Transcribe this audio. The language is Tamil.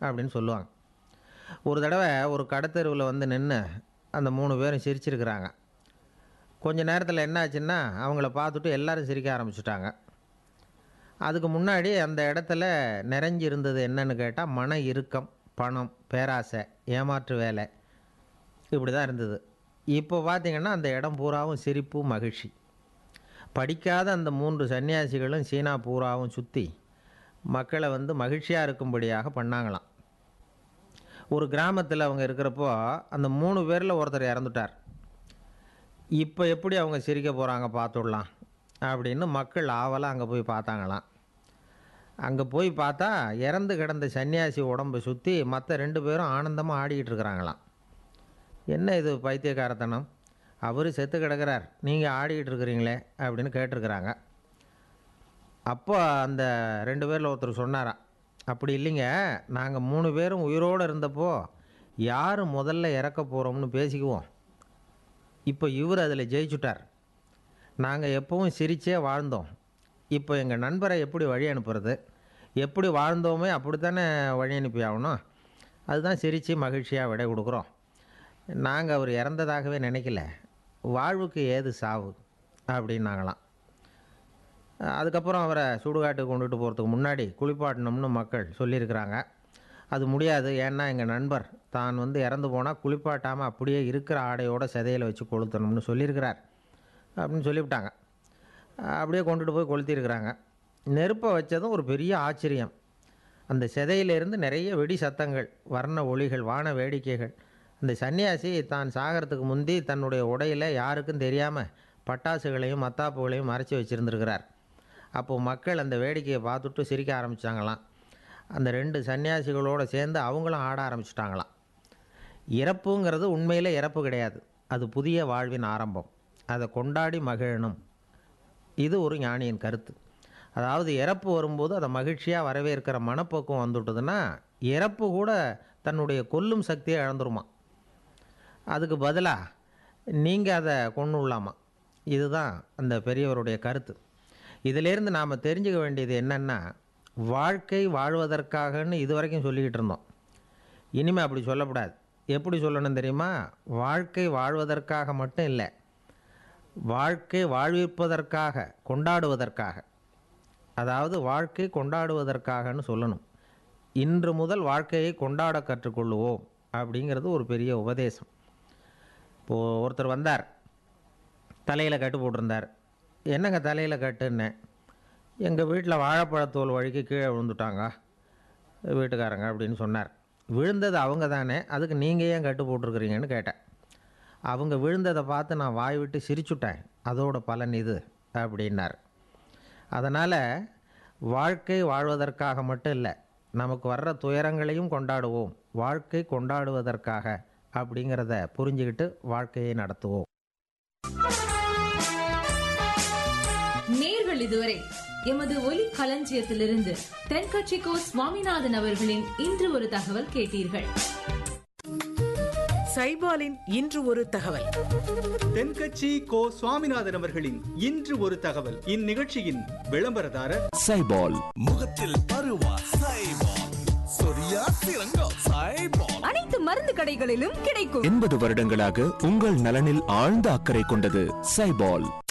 அப்படின்னு சொல்லுவாங்க ஒரு தடவை ஒரு கடத்தெருவில் வந்து நின்று அந்த மூணு பேரும் சிரிச்சிருக்கிறாங்க கொஞ்ச நேரத்தில் என்ன ஆச்சுன்னா அவங்கள பார்த்துட்டு எல்லாரும் சிரிக்க ஆரம்பிச்சிட்டாங்க அதுக்கு முன்னாடி அந்த இடத்துல நிறைஞ்சி இருந்தது என்னன்னு கேட்டால் மன இறுக்கம் பணம் பேராசை ஏமாற்று வேலை இப்படி தான் இருந்தது இப்போ பார்த்தீங்கன்னா அந்த இடம் பூராவும் சிரிப்பு மகிழ்ச்சி படிக்காத அந்த மூன்று சன்னியாசிகளும் சீனா பூராவும் சுற்றி மக்களை வந்து மகிழ்ச்சியாக இருக்கும்படியாக பண்ணாங்களாம் ஒரு கிராமத்தில் அவங்க இருக்கிறப்போ அந்த மூணு பேரில் ஒருத்தர் இறந்துட்டார் இப்போ எப்படி அவங்க சிரிக்க போகிறாங்க பார்த்துடலாம் அப்படின்னு மக்கள் ஆவலாக அங்கே போய் பார்த்தாங்களாம் அங்கே போய் பார்த்தா இறந்து கிடந்த சன்னியாசி உடம்பை சுற்றி மற்ற ரெண்டு பேரும் ஆனந்தமாக ஆடிக்கிட்டு இருக்கிறாங்களாம் என்ன இது பைத்தியக்காரத்தனம் அவர் செத்து கிடக்கிறார் நீங்கள் ஆடிக்கிட்டு இருக்கிறீங்களே அப்படின்னு கேட்டிருக்கிறாங்க அப்போ அந்த ரெண்டு பேரில் ஒருத்தர் சொன்னாராம் அப்படி இல்லைங்க நாங்கள் மூணு பேரும் உயிரோடு இருந்தப்போ யார் முதல்ல இறக்க போகிறோம்னு பேசிக்குவோம் இப்போ இவர் அதில் ஜெயிச்சுட்டார் நாங்கள் எப்பவும் சிரிச்சே வாழ்ந்தோம் இப்போ எங்கள் நண்பரை எப்படி வழி அனுப்புறது எப்படி வாழ்ந்தோமே அப்படித்தானே வழி அனுப்பி ஆகணும் அதுதான் சிரித்து மகிழ்ச்சியாக விடை கொடுக்குறோம் நாங்கள் அவர் இறந்ததாகவே நினைக்கல வாழ்வுக்கு ஏது சாவு அப்படின்னாங்களாம் அதுக்கப்புறம் அவரை சுடுகாட்டுக்கு கொண்டுட்டு போகிறதுக்கு முன்னாடி குளிப்பாட்டணும்னு மக்கள் சொல்லியிருக்கிறாங்க அது முடியாது ஏன்னா எங்கள் நண்பர் தான் வந்து இறந்து போனால் குளிப்பாட்டாமல் அப்படியே இருக்கிற ஆடையோட சிதையில் வச்சு கொளுத்தணும்னு சொல்லியிருக்கிறார் அப்படின்னு சொல்லிவிட்டாங்க அப்படியே கொண்டுட்டு போய் கொளுத்திருக்கிறாங்க நெருப்பை வச்சதும் ஒரு பெரிய ஆச்சரியம் அந்த சிதையிலிருந்து நிறைய வெடி சத்தங்கள் வர்ண ஒளிகள் வான வேடிக்கைகள் அந்த சன்னியாசி தான் சாகிறதுக்கு முந்தி தன்னுடைய உடையில் யாருக்கும் தெரியாமல் பட்டாசுகளையும் மத்தாப்புகளையும் மறைச்சி வச்சுருந்துருக்கிறார் அப்போது மக்கள் அந்த வேடிக்கையை பார்த்துட்டு சிரிக்க ஆரம்பித்தாங்களாம் அந்த ரெண்டு சன்னியாசிகளோடு சேர்ந்து அவங்களும் ஆட ஆரம்பிச்சிட்டாங்களாம் இறப்புங்கிறது உண்மையில் இறப்பு கிடையாது அது புதிய வாழ்வின் ஆரம்பம் அதை கொண்டாடி மகிழணும் இது ஒரு ஞானியின் கருத்து அதாவது இறப்பு வரும்போது அதை மகிழ்ச்சியாக வரவேற்கிற மனப்போக்கம் வந்துட்டுதுன்னா இறப்பு கூட தன்னுடைய கொல்லும் சக்தியை இழந்துருமா அதுக்கு பதிலாக நீங்கள் அதை கொண்டு விடலாமா இதுதான் அந்த பெரியவருடைய கருத்து இதிலேருந்து நாம் தெரிஞ்சுக்க வேண்டியது என்னென்னா வாழ்க்கை வாழ்வதற்காகன்னு இது வரைக்கும் சொல்லிக்கிட்டு இருந்தோம் இனிமேல் அப்படி சொல்லக்கூடாது எப்படி சொல்லணும் தெரியுமா வாழ்க்கை வாழ்வதற்காக மட்டும் இல்லை வாழ்க்கை வாழ்விப்பதற்காக கொண்டாடுவதற்காக அதாவது வாழ்க்கை கொண்டாடுவதற்காகன்னு சொல்லணும் இன்று முதல் வாழ்க்கையை கொண்டாட கற்றுக்கொள்ளுவோம் அப்படிங்கிறது ஒரு பெரிய உபதேசம் இப்போது ஒருத்தர் வந்தார் தலையில் கட்டு போட்டிருந்தார் என்னங்க தலையில் கட்டுன்னேன் எங்கள் வீட்டில் வாழைப்பழத்தோல் வழிக்கு கீழே விழுந்துட்டாங்க வீட்டுக்காரங்க அப்படின்னு சொன்னார் விழுந்தது அவங்க தானே அதுக்கு நீங்கள் ஏன் கட்டு போட்டிருக்கிறீங்கன்னு கேட்டேன் அவங்க விழுந்ததை பார்த்து நான் வாய் விட்டு சிரிச்சுட்டேன் அதோட பலன் இது அப்படின்னார் அதனால் வாழ்க்கை வாழ்வதற்காக மட்டும் இல்லை நமக்கு வர்ற துயரங்களையும் கொண்டாடுவோம் வாழ்க்கை கொண்டாடுவதற்காக அப்படிங்கிறத புரிஞ்சுக்கிட்டு வாழ்க்கையை நடத்துவோம் நேர்கள் இதுவரை எமது ஒலி களஞ்சியத்திலிருந்து தென்கட்சிக்கோ சுவாமிநாதன் அவர்களின் இன்று ஒரு தகவல் கேட்டீர்கள் சைபாலின் இன்று ஒரு தகவல் தென்கட்சி கோ சுவாமிநாதன் அவர்களின் இன்று ஒரு தகவல் இந்நிகழ்ச்சியின் விளம்பரதாரர் சைபால் முகத்தில் பருவா சைபால் சொரியா சிறங்கம் சைபால் அனைத்து மருந்து கடைகளிலும் கிடைக்கும் எண்பது வருடங்களாக உங்கள் நலனில் ஆழ்ந்த அக்கறை கொண்டது சைபால்